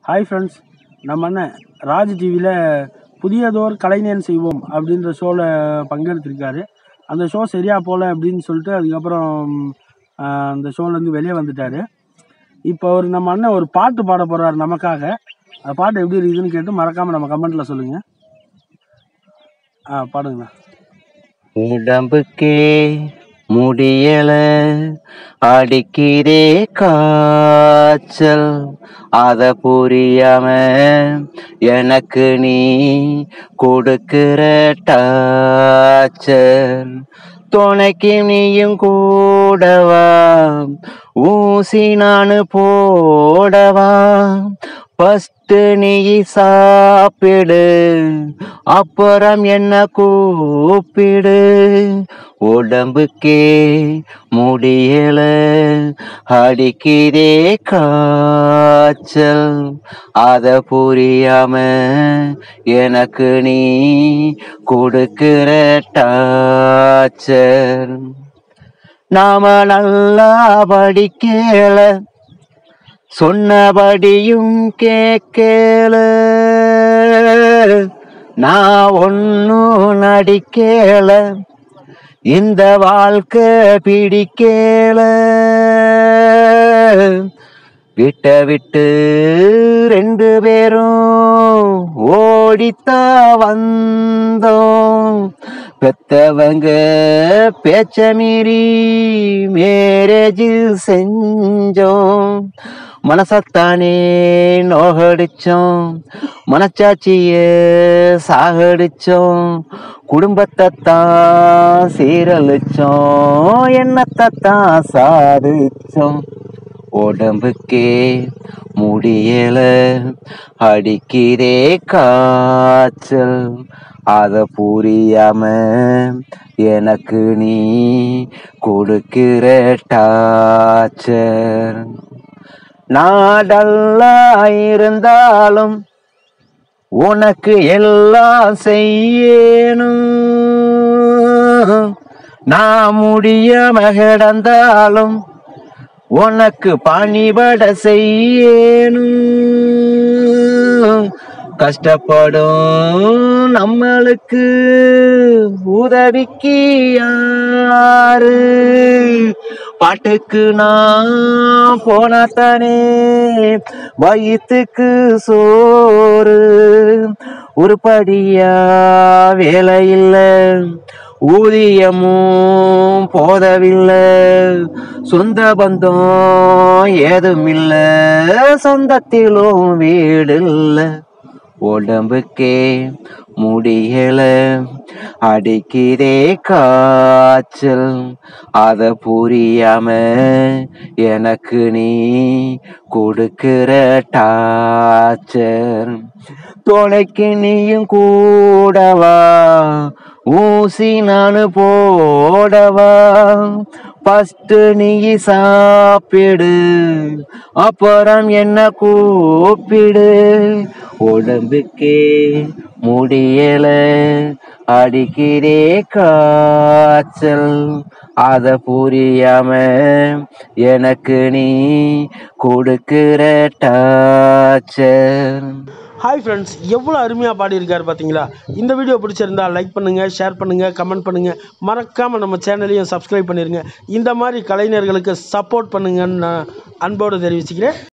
hi friends நம்ம அண்ணன் ராஜ் டிவியில் புதியதோர் கலைஞன் செய்வோம் அப்படின்ற ஷோவில் பங்கெடுத்திருக்காரு அந்த ஷோ சரியாக போகல அப்படின்னு சொல்லிட்டு அதுக்கப்புறம் ஆஹ், அந்த ஷோலேருந்து வெளியே வந்துட்டார் இப்போ ஒரு நம்ம அண்ணன் ஒரு பாட்டு பாட போகிறாரு நமக்காக அந்த பாட்டு எப்படி இருக்குதுன்னு கேட்டு மறக்காமல் நம்ம கமெண்ட்டில் சொல்லுங்கள் ஆ பாடுங்கண்ணா உடம்புக்கே முடியல அடிக்கிறே காய்ச்சல் அத புரியாம எனக்கு நீ கொடுக்கிற டாச்சல் துணைக்கு நீயும் கூடவா ஊசி நானு போடவா ஃபஸ்ட்டு நீ சாப்பிடு அப்புறம் என்ன கூப்பிடு உடம்புக்கே முடியல அடிக்கிறே காய்ச்சல் அத புரியாம எனக்கு நீ கொடுக்கிற டாச்சல் நாம நல்லா படிக்கல சொன்னபடியும் கேட்கல நான் ஒன்னும் நடிக்கல இந்த வாழ்க்கை பிடிக்கல விட்ட விட்டு ரெண்டு பேரும் ஓடித்தா வந்தோம் பெத்தவங்க பேச்ச மீறி மேரேஜ் செஞ்சோம் மனசத்தானே நோகடிச்சோம் மனச்சாட்சிய சாகடிச்சோம் குடும்பத்தை தான் சீரழிச்சோம் எண்ணத்தை தான் சாதிச்சோம் உடம்புக்கே முடியல அடிக்கிறே காய்ச்சல் அத புரியாம எனக்கு நீ கொடுக்கிற டாச்சர் நாடல்லா இருந்தாலும் உனக்கு எல்லாம் செய்யணும் நான் முடியாம கிடந்தாலும் உனக்கு பணிபட செய்யணும் கஷ்டப்படும் நம்மளுக்கு உதவிக்கு யாரு பாட்டுக்கு நான் போனாத்தானே வயிற்றுக்கு சோறு உருப்படியா வேலை இல்லை ஊதியமும் போதவில்லை சொந்த பந்தம் ஏதும் இல்ல சொந்தத்திலும் வீடு இல்ல உடம்புக்கே முடியல அடிக்கிறே காய்ச்சல் அத புரியாம எனக்கு நீ கொடுக்கிற டாச்சர் துணைக்கு நீயும் கூடவா ஊசி நானு போடவா ஃபஸ்ட்டு நீ சாப்பிடு அப்புறம் என்ன கூப்பிடு உடம்புக்கே முடியல அடிக்கிறே காய்ச்சல் அத புரியாம எனக்கு நீ கொடுக்கிற டாச்சர் ஹாய் ஃப்ரெண்ட்ஸ் எவ்வளோ அருமையாக பாடியிருக்காரு பார்த்தீங்களா இந்த வீடியோ பிடிச்சிருந்தா லைக் பண்ணுங்கள் ஷேர் பண்ணுங்கள் கமெண்ட் பண்ணுங்கள் மறக்காமல் நம்ம சேனலையும் சப்ஸ்கிரைப் பண்ணிடுங்க இந்த மாதிரி கலைஞர்களுக்கு சப்போர்ட் பண்ணுங்கன்னு நான் அன்போடு தெரிவிச்சுக்கிறேன்